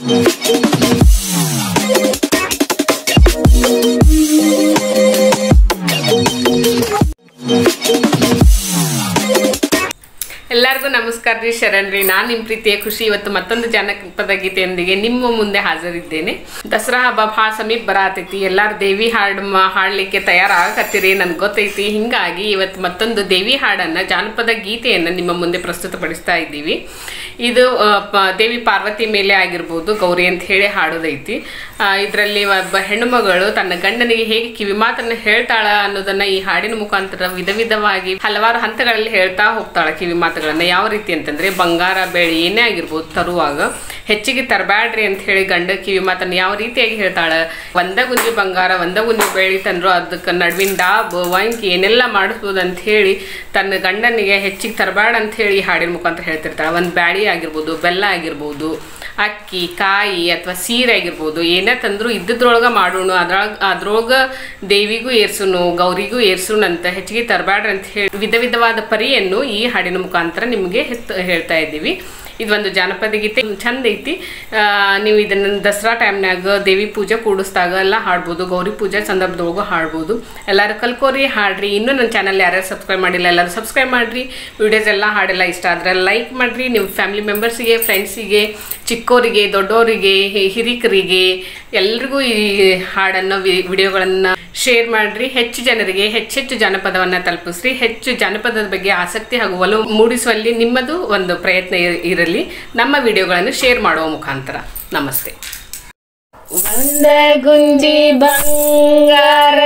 ಎಲ್ಲರಿಗೂ ನಮಸ್ಕಾರ ರೀ ಶರಣ್ ರೀ ನಾನು ನಿಮ್ಮ ಪ್ರೀತಿಯ ಖುಷಿ ಇವತ್ತು ಮತ್ತೊಂದು ಜನಪದ ಗೀತೆಯೊಂದಿಗೆ ನಿಮ್ಮ ಮುಂದೆ ಹಾಜರಿದ್ದೇನೆ ದಸರಾ ಹಬ್ಬ ಭಾಳ ಸಮೀಪ ಬರತೈತಿ ಎಲ್ಲಾರು ದೇವಿ ಹಾಡು ಮ- ಹಾಡ್ಲಿಕ್ಕೆ ತಯಾರಾಗತ್ತೀರಿ ನನ್ಗೆ ಗೊತ್ತೈತಿ ಹಿಂಗಾಗಿ ಇವತ್ತು ಮತ್ತೊಂದು ದೇವಿ ಹಾಡನ್ನ ಜಾನಪದ ಗೀತೆಯನ್ನು ನಿಮ್ಮ ಮುಂದೆ ಪ್ರಸ್ತುತಪಡಿಸ್ತಾ ಇದ್ದೀವಿ ಇದು ಆ, ಪ- ದೇವಿ ಪಾರ್ವತಿ ಮೇಲೆ ಆಗಿರ್ಬೋದು ಗೌರಿ ಅಂತ ಹೇಳಿ ಹಾಡೋದೈತಿ ಇದರಲ್ಲಿ ಒಬ್ಬ ಹೆಣ್ಣು ಮಗಳು ತನ್ನ ಗಂಡನಿಗೆ ಹೇಗೆ ಕಿವಿ ಮಾತನ್ನ ಹೇಳ್ತಾಳ ಅನ್ನೋದನ್ನ ಈ ಹಾಡಿನ ಮುಖಾಂತರ ವಿಧ ವಿಧವಾಗಿ ಹಲವಾರು ಹಂತಗಳಲ್ಲಿ ಹೇಳ್ತಾ ಹೋಗ್ತಾಳ ಕಿವಿ ಮಾತುಗಳನ್ನ ಯಾವ ರೀತಿ ಅಂತಂದ್ರೆ ಬಂಗಾರ ಬೆಳ್ಳಿ ಏನೇ ಆಗಿರ್ಬೋದು ತರುವಾಗ ಹೆಚ್ಚಿಗೆ ತರಬ್ಯಾಡ್ರಿ ಅಂತ ಹೇಳಿ ಗಂಡ ಕಿವಿ ಮಾತನ್ನ ಯಾವ ರೀತಿಯಾಗಿ ಹೇಳ್ತಾಳ ಒಂದ ಗುಂಜಿ ಬಂಗಾರ ಒಂದ ಗುಂಜಿ ಬೆಳ್ಳಿ ತಂದ್ರು ಅದಕ್ಕೆ ನಡುವಿನ ಡಾಬ್ ವಂಕಿ ಏನೆಲ್ಲ ಮಾಡಿಸ್ಬೋದು ಅಂತ ಹೇಳಿ ತನ್ನ ಗಂಡನಿಗೆ ಹೆಚ್ಚಿಗೆ ತರಬೇಡ ಅಂತ ಹೇಳಿ ಈ ಹಾಡಿನ ಮುಖಾಂತರ ಹೇಳ್ತಿರ್ತಾಳೆ ಒಂದು ಬ್ಯಾಳಿ ಆಗಿರ್ಬೋದು ಬೆಲ್ಲ ಆಗಿರ್ಬೋದು ಅಕ್ಕಿ ಕಾಯಿ ಅಥವಾ ಸೀರೆ ಆಗಿರ್ಬೋದು ಏನೇ ತಂದ್ರು ಇದ್ದದ್ರೊಳಗೆ ಮಾಡೋಣ ಅದ್ರೊಳಗೆ ಅದ್ರೊಳಗೆ ದೇವಿಗೂ ಏರ್ಸುನು ಗೌರಿಗೂ ಏರ್ಸುನು ಅಂತ ಹೆಚ್ಚಿಗೆ ತರಬೇಡ್ರಿ ಅಂತ ಹೇಳಿ ವಿಧ ವಿಧವಾದ ಪರಿಯನ್ನು ಈ ಹಾಡಿನ ಮುಖಾಂತರ ನಿಮಗೆ ಹೆತ್ ಹೇಳ್ತಾ ಇದ್ದೀವಿ ಇದೊಂದು ಜಾನಪದ ಗೀತೆ ಚಂದ ಐತಿ ಆ, ನೀವು ಇದನ್ನ ದಸರಾ ಟೈಮ್ನಾಗ ದೇವಿ ಪೂಜೆ ಕೂಡಿಸ್ದಾಗ ಎಲ್ಲ ಹಾಡ್ಬೋದು ಗೌರಿ ಪೂಜೆ ಸಂದರ್ಭದೊಳಗೂ ಹಾಡ್ಬೋದು ಎಲ್ಲರೂ ಕಲ್ಕೋರಿ ಹಾಡ್ರಿ ಇನ್ನೂ ನನ್ನ ಚಾನಲ್ ಯಾರ್ಯಾರು ಸಬ್ಸ್ಕ್ರೈಬ್ ಮಾಡಿಲ್ಲ ಎಲ್ಲರೂ ಸಬ್ಸ್ಕ್ರೈಬ್ ಮಾಡಿರಿ ವಿಡಿಯೋಸ್ ಎಲ್ಲ ಹಾಡೆಲ್ಲ ಇಷ್ಟ ಆದರೆ ಲೈಕ್ ಮಾಡಿರಿ ನಿಮ್ಮ ಫ್ಯಾಮಿಲಿ ಮೆಂಬರ್ಸಿಗೆ ಫ್ರೆಂಡ್ಸಿಗೆ ಚಿಕ್ಕೋರಿಗೆ ದೊಡ್ಡೋರಿಗೆ ಹಿ- ಹಿರಿಕರಿಗೆ ಎಲ್ರಿಗೂ ಈ ಹಾಡನ್ನು ವಿಡಿಯೋಗಳನ್ನು ಶೇರ್ ಮಾಡ್ರಿ ಹೆಚ್ಚು ಜನರಿಗೆ ಹೆಚ್ಚೆಚ್ಚು ಜಾನಪದವನ್ನ ತಲುಪಿಸ್ರಿ ಹೆಚ್ಚು ಜಾನಪದದ ಬಗ್ಗೆ ಆಸಕ್ತಿ ಹಾಗೂ ಒಲವು ಮೂಡಿಸುವಲ್ಲಿ ನಿಮ್ಮದು ಒಂದು ಪ್ರಯತ್ನ ಇರ- ಇರಲಿ ನಮ್ಮ ವಿಡಿಯೋಗಳನ್ನು ಶೇರ್ ಮಾಡುವ ಮುಖಾಂತರ ನಮಸ್ತೆ ಒಂದ ಗುಂಜಿ ಬಂಗಾರ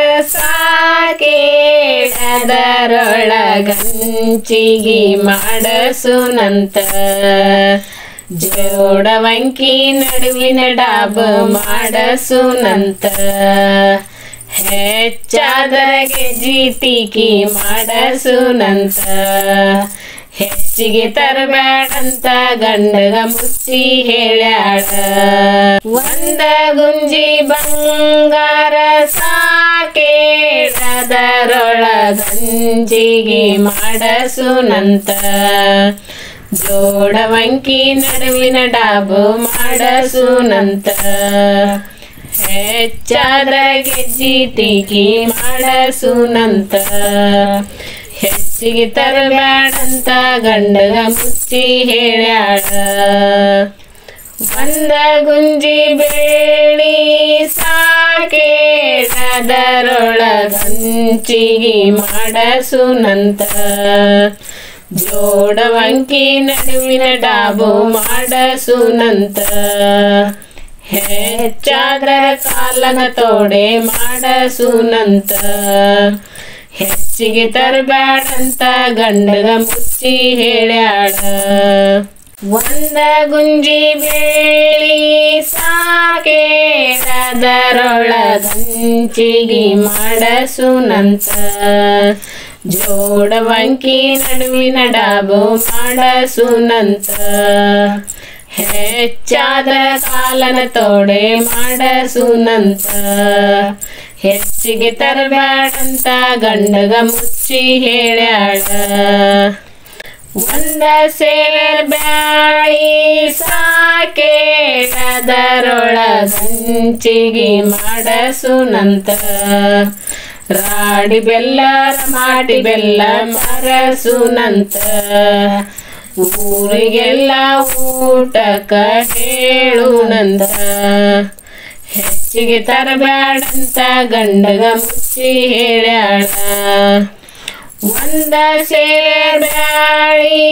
ಸಾಕೇಡದರೊಳಗಂಚಿಗಿ ಮಾಡಸುನಂತ ಜೋಡವಂಕಿ ನಡುವಿನ ಡಾಬ ಮಾಡಸುನಂತ ಹೆಚ್ಚಾದರ ಗೆಜ್ಜಿಟಿಕಿ ಮಾಡಸುನಂತ ಹೆಚ್ಚಿಗೆ ತರಬೇಡಂತ ಗಂಡಗ ಮುಚ್ಚಿ ಹೇಳ್ಯಾಳ ಒಂದ ಗುಂಜಿ ಬಂಗಾರ ಸಾಕೇಡದರೊಳಗಂಜಿಗೆ ಮಾಡಸುನಂತ ಜೋಡವಂಕಿ ನಡುವಿನ ಡಾಬು ಮಾಡಸುನಂತ ಹೆಚ್ಚಾದ ಗೆಜ್ಜಿ ಟೀಕಿ ಮಾಡಸುನಂತ ಹೆಚ್ಚಿಗೆ ತರಬೇಡಂತ ಗಂಡಗ ಮುಚ್ಚಿ ಹೇಳ್ಯಾಳ ಒಂದ ಗುಂಜಿ ಬೇಳಿ ಸಾಕೇಡದರೊಳಗಂಚಿಗಿ ಮಾಡಸುನಂತ ಜೋಡವಂಕಿ ನಡುವಿನ ಡಾಬು ಮಾಡಸುನಂತ ಹೆಚ್ಚಾದ್ರ ಕಾಲನ ತೋಡೆ ಮಾಡಸುನಂತ ಹೆಚ್ಚಿಗೆ ತರಬೇಡಂತ ಗಂಡಗ ಮುಚ್ಚಿ ಹೇಳ್ಯಾಳ ಒಂದ ಗುಂಜಿ ಬೇಳಿ ಸಾಕೇಡದರೊಳಗಂಚಿಗಿ ಮಾಡಸುನಂತ ಜೋಡವಂಕಿ ನಡುವಿನ ಡಾಬು ಮಾಡಸುನಂತ ಹೆಚ್ಚಾದ ಕಾಲನ ತೋಡೆ ಮಾಡಸುನಂತ ಹೆಚ್ಚಿಗೆ ತರಬೇಡಂತ ಗಂಡಗ ಮುಚ್ಚಿ ಹೇಳ್ಯಾಳ ಒಂದ ಸೇರ್ ಬ್ಯಾಳಿ ಸಾಕೇಡದರೊಳಗಂಚಿಗಿ ಮಾಡಸುನಂತ ರಾಡಿ ಬೆಲ್ಲ ಮಾಡಿ ಬೆಲ್ಲ ಮರಸುನಂತ ಊರಿಗೆಲ್ಲ ಊಟಕ್ಕ ಹೇಳುನಂತ ಹೆಚ್ಚಿಗೆ ತರಬೇಡಂತ ಗಂಡಗ ಮುಚ್ಚಿ ಹೇಳ್ಯಾಳ ಒಂದ ಸೇರ್ ಬ್ಯಾಳಿ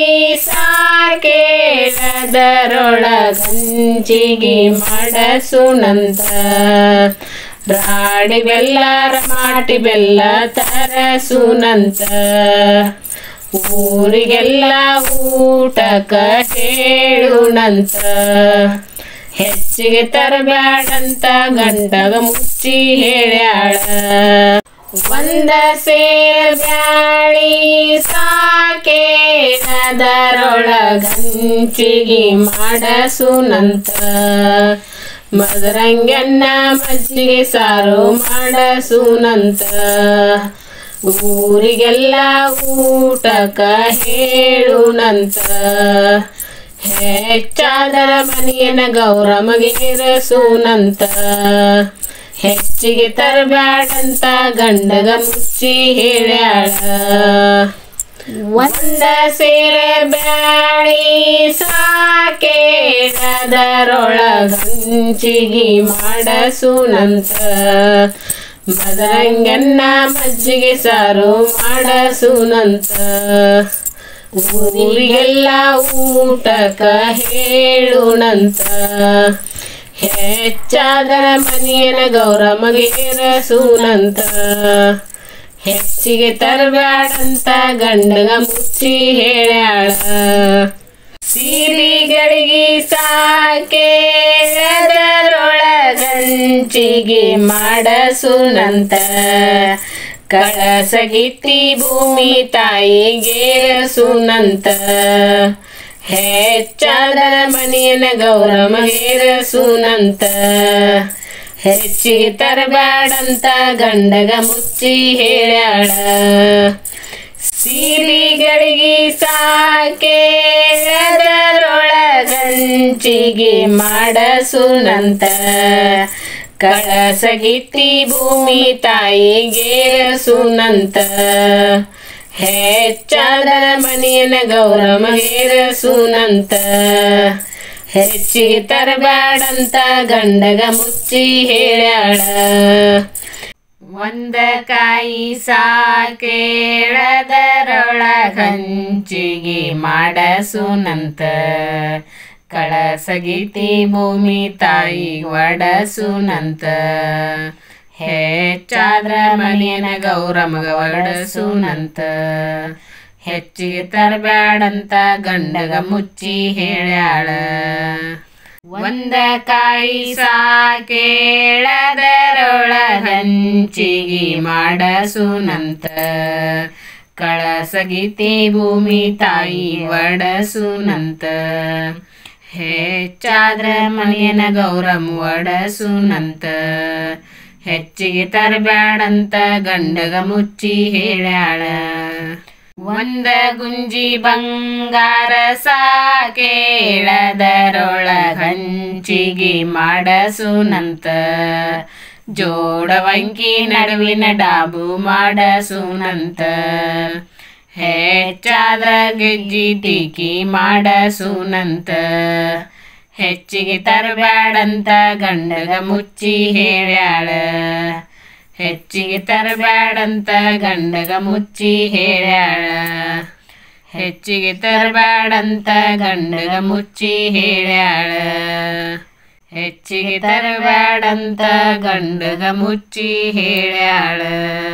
ಸಾಕೇಡದರೊಳಗಂಚಿಗಿ ಮಾಡಸುನಂತ ರಾಡಿ ಬೆಲ್ಲ ಮಾಟಿ ಬೆಲ್ಲ ತರಸುನಂತ ಊರಿಗೆಲ್ಲ ಊಟಕ್ಕ ಹೇಳುನಂತ ಹೆಚ್ಚಿಗೆ ತರಬೇಡಂತ ಗಂಡಗ ಮುಚ್ಚಿ ಹೇಳ್ಯಾಳ ಒಂದ ಸೇರ್ ಬ್ಯಾಳಿ ಸಾಕೇನದರೊಳಗಂಚಿಗಿ ಮಾಡಸುನಂತ ಮದರಂಗನ್ನ ಮಜ್ಜಿಗೆ ಸಾರು ಮಾಡಸುನಂತ ಊರಿಗೆಲ್ಲ ಊಟಕ್ಕ ಹೇಳುನಂತ ಹೆಚ್ಚಾದರ ಮನೆಯನ ಗೌರಮಗೇರಸೂನಂತ ಹೆಚ್ಚಿಗೆ ತರಬ್ಯಾಡಂತ ಗಂಡಗ ಮುಚ್ಚಿ ಹೇಳ್ಯಾಳ ಒಂದ ಸೇರೆ ಬ್ಯಾಳಿ ಸಾಕೇಡದರೊಳಗಂಚಿಗಿ ಮಾಡಸೂನಂತ ಮದರಂಗನ್ನ ಮಜ್ಜಿಗೆ ಸಾರು ಮಾಡಸೂನಂತ ಊರಿಗೆಲ್ಲ ಊಟಕ ಹೇಳುಣಂತ ಹೆಚ್ಚಾದರ ಮನೆಯನ ಗೌರಮಗೇರಸೂನಂತ ಹೆಚ್ಚಿಗೆ ತರಬ್ಯಾಡಂತ ಗಂಡಗ ಮುಚ್ಚಿ ಹೇಳ್ಯಾಳ ಸೀರಿಗಳಿಗೆ ಸಾಕೇಳದರೊಳಗಂಚಿಗೆ ಮಾಡಸುನಂತ ಕಳಸಗಿತ್ತಿ ಭೂಮಿ ತಾಯಿಗೇರಸುನಂತ ಹೆಚ್ಚಾದರ ಮನೆಯನ ಗೌರಮಗೇರಸುನಂತ ಹೆಚ್ಚಿಗೆ ತರಬ್ಯಾಡಂತ ಗಂಡಗ ಮುಚ್ಚಿ ಹೇಳ್ಯಾಳ ಸೀರಿಗಳಿಗೆ ಸಾಕೇಳದರೊಳಗಂಚಿಗೆ ಮಾಡಸುನಂತ ಕಳಸಗಿತ್ತಿ ಭೂಮಿ ತಾಯಿಗೇರಸುನಂತ ಹೆಚ್ಚಾದರ ಮನೆಯನ ಗೌರಮಗೇರಸುನಂತ ಹೆಚ್ಚಿಗೆ ತರಬ್ಯಾಡಂತ ಗಂಡಗ ಮುಚ್ಚಿ ಹೇಳ್ಯಾಳ ಒಂದ ಕಾಯಿ ಸಾಕೇಳದರೊಳಗಂಚಿಗೆ ಮಾಡಸುನಂತ ಕಳಸಗಿತಿ ಭೂಮಿ ತಾಯಿ ಒಡಸುನಂತ ಹೆಚ್ಚಾದ್ರ ಮನೆಯನ ಗೌರಮಗ ಒಡಸುನಂತ ಹೆಚ್ಚಿಗೆ ತರಬ್ಯಾಡಂತ ಗಂಡಗ ಮುಚ್ಚಿ ಹೇಳ್ಯಾಳ ಒಂದ ಕಾಯಿ ಸಾಕೇಳದರೊಳಗಂಚಿಗಿ ಮಾಡಸುನಂತ ಕಳಸಗಿತಿ ಭೂಮಿ ತಾಯಿ ಒಡಸುನಂತ ಹೆಚ್ಚಾದ್ರ ಮನೆಯನ ಗೌರಮ್ ಒಡಸುನಂತ ಹೆಚ್ಚಿಗೆ ತರಬ್ಯಾಡಂತ ಗಂಡಗ ಮುಚ್ಚಿ ಹೇಳ್ಯಾಳ ಒಂದ ಗುಂಜಿ ಬಂಗಾರ ಸಾಕೇಳದರೊಳಗಂಚಿಗೆ ಮಾಡಸುನಂತ ಜೋಡವಂಕಿ ನಡುವಿನ ಡಾಬು ಮಾಡಸುನಂತ ಹೆಚ್ಚಾದ್ರ ಗೆಜ್ಜಿ ಟೀಕಿ ಮಾಡಸುನಂತ ಹೆಚ್ಚಿಗೆ ತರಬ್ಯಾಡಂತ ಗಂಡಗ ಮುಚ್ಚಿ ಹೇಳ್ಯಾಳ ಹೆಚ್ಚಿಗೆ ತರಬ್ಯಾಡಂತ ಗಂಡಗ ಮುಚ್ಚಿ ಹೇಳ್ಯಾಳ ಹೆಚ್ಚಿಗೆ ತರಬ್ಯಾಡಂತ ಗಂಡಗ ಮುಚ್ಚಿ ಹೇಳ್ಯಾಳ ಹೆಚ್ಚಿಗೆ ತರಬ್ಯಾಡಂತ ಗಂಡಗ ಮುಚ್ಚಿ ಹೇಳ್ಯಾಳ